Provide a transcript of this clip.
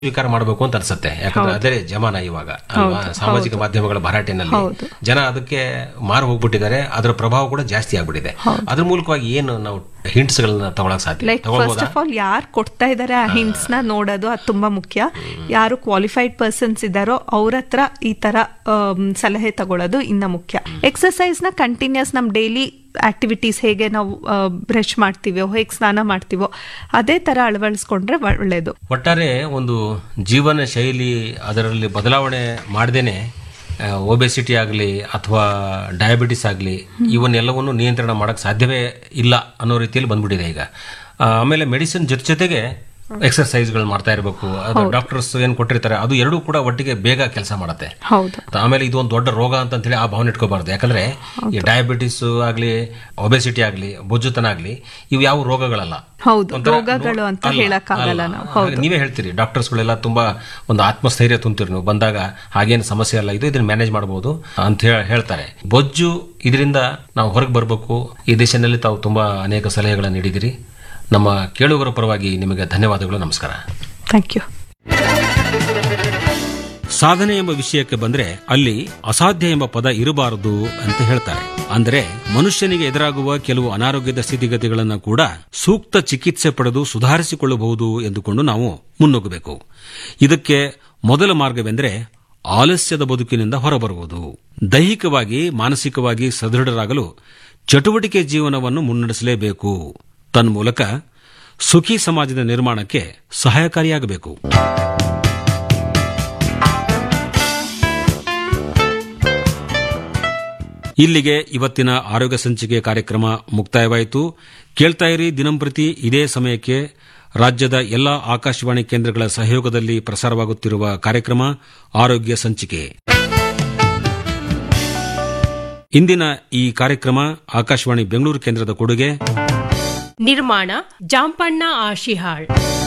ಸ್ವೀಕಾರ ಮಾಡಬೇಕು ಅಂತ ಅನ್ಸುತ್ತೆ ಯಾಕಂದ್ರೆ ಅದೇ ಜಮಾನ ಇವಾಗ ಅಲ್ವಾ ಸಾಮಾಜಿಕ ಮಾಧ್ಯಮಗಳ ಭರಾಟೆನಲ್ಲಿ ಹೌದು. ಜನ ಅದಕ್ಕೆ ಮಾರು ಹೋಗ್ಬಿಟ್ಟಿದ್ದಾರೆ ಅದರ ಪ್ರಭಾವ ಕೂಡ ಜಾಸ್ತಿ ಆಗ್ಬಿಟ್ಟಿದೆ ಅದ್ರ ಮೂಲಕವಾಗಿ ಏನು ನಾವು ಹಿಂಟ್ಸ್ ಗಳನ್ನ ತಗೊಳಕ್ ಸಾಧ್ಯ ಲೈಕ್ ಫಸ್ಟ್ ತಗೊಳ್ಬೋದಾ ಆಫ್ ಆಲ್ ಯಾರು ಕೊಡ್ತಾ ಇದಾರೆ ಆ ಹಿಂಟ್ಸ್ ನ ನೋಡೋದು ಅದು ತುಂಬಾ ಮುಖ್ಯ ಯಾರು ಕ್ವಾಲಿಫೈಡ್ ಪರ್ಸನ್ಸ್ ಇದ್ದಾರೋ ಅವ್ರ ಹತ್ರ ಈ ತರ ಆಮ್, ಸಲಹೆ ತಗೊಳ್ಳೋದು ಇನ್ನ ಮುಖ್ಯ ಎಕ್ಸರ್ಸೈಸ್ ನ ಕಂಟಿನ್ಯೂಸ್ ನಮ್ ಡೈಲಿ ಆಕ್ಟಿವಿಟೀಸ್ ಹೇಗೆ ನಾವು ಬ್ರಷ್ ಮಾಡ್ತೀವೋ ಹೇಗೆ ಸ್ನಾನ ಮಾಡ್ತೀವೋ ಅದೇ ತರ ಅಳವಡಿಸ್ಕೊಂಡ್ರೆ ಒಳ್ಳೇದು ಒಟ್ಟಾರೆ ಒಂದು ಜೀವನ ಶೈಲಿ ಅದರಲ್ಲಿ ಬದಲಾವಣೆ ಮಾಡದೇನೆ ಒಬೆಸಿಟಿ ಆಗಲಿ ಅಥವಾ ಡಯಾಬಿಟಿಸ್ ಆಗಲಿ ಇವನ್ನೆಲ್ಲವನ್ನು ನಿಯಂತ್ರಣ ಮಾಡಕ್ ಸಾಧ್ಯವೇ ಇಲ್ಲ ಅನ್ನೋ ರೀತಿಯಲ್ಲಿ ಬಂದ್ಬಿಟ್ಟಿದೆ ಈಗ ಆ, ಆಮೇಲೆ ಮೆಡಿಸಿನ್ ಜೊತೆ ಜೊತೆಗೆ ಎಕ್ಸರ್ಸೈಸ್ಗಳು ಮಾಡ್ತಾ ಇರಬೇಕು ಅದು ಡಾಕ್ಟರ್ಸ್ ಏನ್ ಕೊಟ್ಟಿರ್ತಾರೆ ಅದು ಎರಡೂ ಕೂಡ ಒಟ್ಟಿಗೆ ಬೇಗ ಕೆಲಸ ಮಾಡುತ್ತೆ ಹೌದು ಆಮೇಲೆ ಇದು ಒಂದು ದೊಡ್ಡ ರೋಗ ಅಂತ ಹೇಳಿ ಆ ಭಾವನೆ ಇಟ್ಕೋಬಾರ್ದು ಯಾಕಂದ್ರೆ ಈ ಡಯಾಬಿಟಿಸ್ ಆಗ್ಲಿ ಒಬೆಸಿಟಿ ಆಗ್ಲಿ ಬೊಜ್ಜುತನ ಆಗ್ಲಿ ಇವು ಯಾವ ರೋಗಗಳಲ್ಲ ಹೌದು ಒಂಥರ ರೋಗಗಳು ಅಂತ ಅಲ್ಲ, ಹೇಳಕ್ಕಾಗಲ್ಲ ಅಲ್ಲ. ನಾವು ಹಾಗೆ ನೀವೇ ಹೇಳ್ತೀರಿ ಡಾಕ್ಟರ್ಸ್ಗಳೆಲ್ಲ ತುಂಬಾ ಒಂದು ಆತ್ಮಸ್ಥೈರ್ಯ ತುಂಬ್ತೀರಿ ನೀವು ಬಂದಾಗ ಹಾಗೇನು ಸಮಸ್ಯೆ ಅಲ್ಲ ಇದು ಇದನ್ನ ಮ್ಯಾನೇಜ್ ಮಾಡಬಹುದು ಅಂತ ಹೇಳ- ಹೇಳ್ತಾರೆ ಬೊಜ್ಜು ಇದರಿಂದ ನಾವು ಹೊರಗೆ ಬರಬೇಕು ಈ ದಿಶೆಯಲ್ಲಿ ತಾವು ತುಂಬಾ ಅನೇಕ ಸಲಹೆಗಳನ್ನು ನೀಡಿದಿರಿ ನಮ್ಮ ಕೇಳುಗರ ಪರವಾಗಿ ನಿಮಗೆ ಧನ್ಯವಾದಗಳು ನಮಸ್ಕಾರ ಥ್ಯಾಂಕ್ ಯು ಸಾಧನೆ ಎಂಬ ವಿಷಯಕ್ಕೆ ಬಂದ್ರೆ ಅಲ್ಲಿ ಅಸಾಧ್ಯ ಎಂಬ ಪದ ಇರಬಾರದು ಅಂತ ಹೇಳ್ತಾರೆ ಅಂದರೆ ಮನುಷ್ಯನಿಗೆ ಎದುರಾಗುವ ಕೆಲವು ಅನಾರೋಗ್ಯದ ಸ್ಥಿತಿಗತಿಗಳನ್ನು ಕೂಡ ಸೂಕ್ತ ಚಿಕಿತ್ಸೆ ಪಡೆದು ಸುಧಾರಿಸಿಕೊಳ್ಳಬಹುದು ಎಂದುಕೊಂಡು ನಾವು ಮುನ್ನುಗ್ಗಬೇಕು ಇದಕ್ಕೆ ಮೊದಲ ಮಾರ್ಗವೆಂದರೆ ಆಲಸ್ಯದ ಬದುಕಿನಿಂದ ಹೊರಬರುವುದು ದೈಹಿಕವಾಗಿ ಮಾನಸಿಕವಾಗಿ ಸದೃಢರಾಗಲು ಚಟುವಟಿಕೆ ಜೀವನವನ್ನು ಮುನ್ನಡೆಸಲೇಬೇಕು ತನ್ಮೂಲಕ ಸುಖಿ ಸಮಾಜದ ನಿರ್ಮಾಣಕ್ಕೆ ಸಹಾಯಕಾರಿಯಾಗಬೇಕು ಇಲ್ಲಿಗೆ ಇವತ್ತಿನ ಆರೋಗ್ಯ ಸಂಚಿಕೆ ಕಾರ್ಯಕ್ರಮ ಮುಕ್ತಾಯವಾಯಿತು ಕೇಳ್ತಾ ಇರಿ ದಿನಂಪ್ರತಿ ಇದೇ ಸಮಯಕ್ಕೆ ರಾಜ್ಯದ ಎಲ್ಲಾ ಆಕಾಶವಾಣಿ ಕೇಂದ್ರಗಳ ಸಹಯೋಗದಲ್ಲಿ ಪ್ರಸಾರವಾಗುತ್ತಿರುವ ಕಾರ್ಯಕ್ರಮ ಆರೋಗ್ಯ ಸಂಚಿಕೆ ಇಂದಿನ ಈ ಕಾರ್ಯಕ್ರಮ ಆಕಾಶವಾಣಿ ಬೆಂಗಳೂರು ಕೇಂದ್ರದ ಕೊಡುಗೆ ನಿರ್ಮಾಣ ಜಾಂಪಣ್ಣ ಆಶಿಹಾಳ್